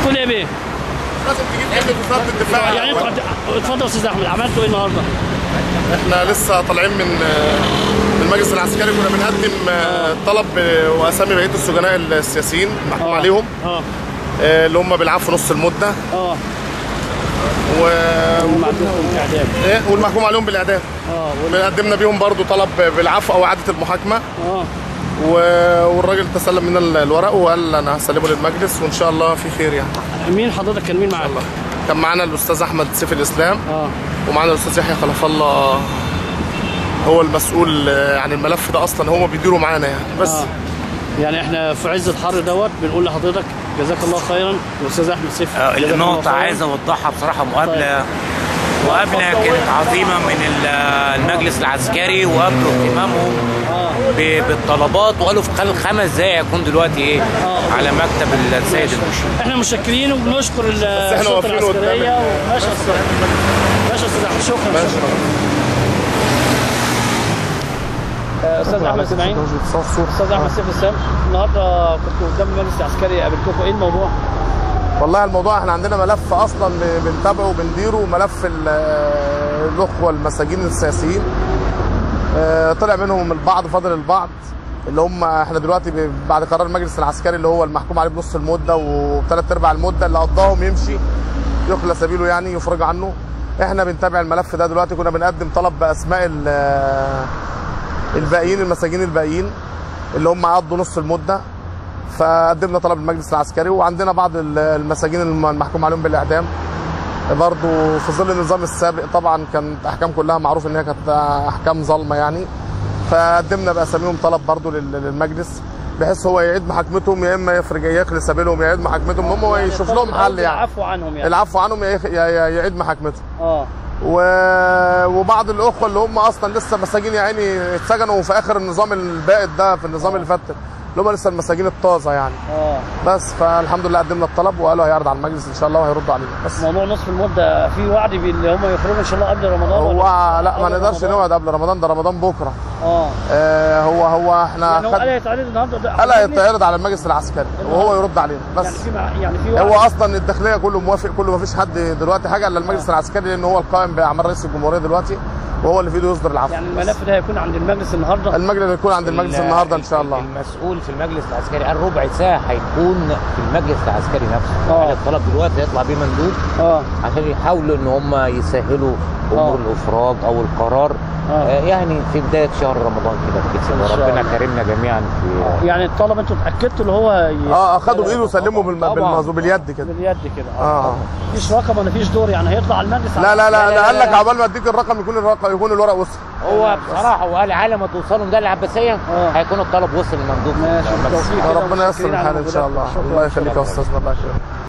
تقول ايه بيه؟ لازم تجيب كلمه وزاره الدفاع يعني انتوا اتفضل يا استاذ احمد عملتوا ايه النهارده؟ احنا لسه طالعين من من المجلس العسكري كنا بنقدم آه، طلب آه، واسامي بقيه السجناء السياسيين محكوم عليهم اه آه، اللي هم بيلعبوا في نص المده اه و... معدوم اعدام إيه؟ والمحكوم عليهم بالاعدام اه وال- قدمنا بيهم برضو طلب بالعفو او اعاده المحاكمه اه و... والراجل تسلم منا ال- الورق وقال انا هسلمه للمجلس وان شاء الله في خير يعني مين حضرتك كان مين معاك؟ كان معانا الاستاذ احمد سيف الاسلام اه ومعانا الاستاذ يحيى خلف الله هو المسؤول آه، عن الملف ده اصلا هو بيديره معانا يعني بس اه يعني احنا في عز الحر دوت بنقول لحضرتك جزاك الله خيرا والاستاذ احمد سيف آه، جزاك الله النقطة خيراً. عايز أوضحها بصراحة مقابلة مقابلة كانت عظيمة من ال- المجلس العسكري وقابلوا اهتمامهم ب- بالطلبات وقالوا في خلال خمس دقايق يكون دلوقتي إيه على مكتب السيد المشير احنا متشكرين وبنشكر ال- احنا الشرطه واقفين قدام العسكريه ال- وماشي يا استاذ ماشي يا استاذ احمد شكرا شكرا آه، استاذ احمد اسماعيل استاذ احمد سيف السام النهارده كنت قدام المجلس العسكري قابلتكم ايه الموضوع؟ والله الموضوع احنا عندنا ملف اصلا ب- بنتابعه وبنديره ملف ال- آه، الاخوه المساجين السياسيين آه، طلع منهم البعض فاضل البعض اللي هم احنا دلوقتي ب- بعد قرار المجلس العسكري اللي هو المحكوم عليه بنص المده وثلاث ارباع المده اللي قضاهم يمشي يخلى سبيله يعني يفرج عنه احنا بنتابع الملف ده دلوقتي كنا بنقدم طلب باسماء ال- آه، الباقيين المساجين الباقيين اللي هم قضوا نص المده فقدمنا طلب المجلس العسكري وعندنا بعض ال- المساجين الم- المحكوم عليهم بالاعدام برضو في ظل النظام السابق طبعا كانت احكام كلها معروف ان هي كانت احكام ظالمه يعني فقدمنا باساميهم طلب برضو لل- للمجلس بحيث هو يعيد محاكمتهم يا اما يفرج يخلي سبيلهم يعيد محاكمتهم هم هو يشوف لهم حل يعني العفو عنهم يعني العفو عنهم يا يخ- يا- يا- يعيد محاكمتهم اه و... وبعض الاخوه اللي هم اصلا لسه مساجين يا عيني اتسجنوا في اخر النظام البائد ده في النظام اللي فات اللي هم لسه المساجين الطازه يعني اه بس فالحمد لله قدمنا الطلب وقالوا هيعرض على المجلس ان شاء الله وهيردوا علينا بس موضوع نصف المده في وعد اللي هم يخرجوا ان شاء الله قبل رمضان هو ولا لا ما قبل نقدرش رمضان؟ نوعد قبل رمضان ده رمضان بكره اه آه هو هو احنا يعني هو قال خد هيتعرض النهارده ده قال هيتعرض على المجلس العسكري وهو يرد علينا يعني بس في مع- يعني في هو وعد اصلا الداخليه كله موافق كله ما فيش حد دلوقتي حاجه الا المجلس العسكري لان هو القائم باعمال رئيس الجمهوريه دلوقتي وهو اللي في ايده يصدر العفو يعني الملف ده هيكون عند المجلس النهارده المجلس هيكون عند المجلس ال- النهارده ان شاء الله المسؤول في المجلس العسكري قال ربع ساعة هيكون في المجلس العسكري نفسه آه. يعني الطلب دلوقتي هيطلع بيه مندوب اه عشان يحاولوا ان هم يسهلوا امور آه. الافراج او القرار آه. آه. يعني في بدايه شهر رمضان كده إن بكده شاء ربنا الله. كرمنا جميعا في يعني الطلب انتوا اتاكدتوا اللي هو ي... اه اخدوا بايده وسلموا بالم... طبعاً. بالمظ- باليد كده باليد كده اه مفيش رقم ولا فيش دور يعني هيطلع على المجلس لا لا لا, لا، لا, لا، قال لك لا. عقبال ما اديك الرقم يكون الرقم يكون الورق وصل هو بصراحه هو قال على ما توصلوا ده العباسيه آه. هيكون الطلب وصل للمندوب ماشي بالتوفيق كده ربنا يسر ومتشكرين على الحال ان شاء الله مجهوداتكم. الله يخليك يا استاذنا الله يخليك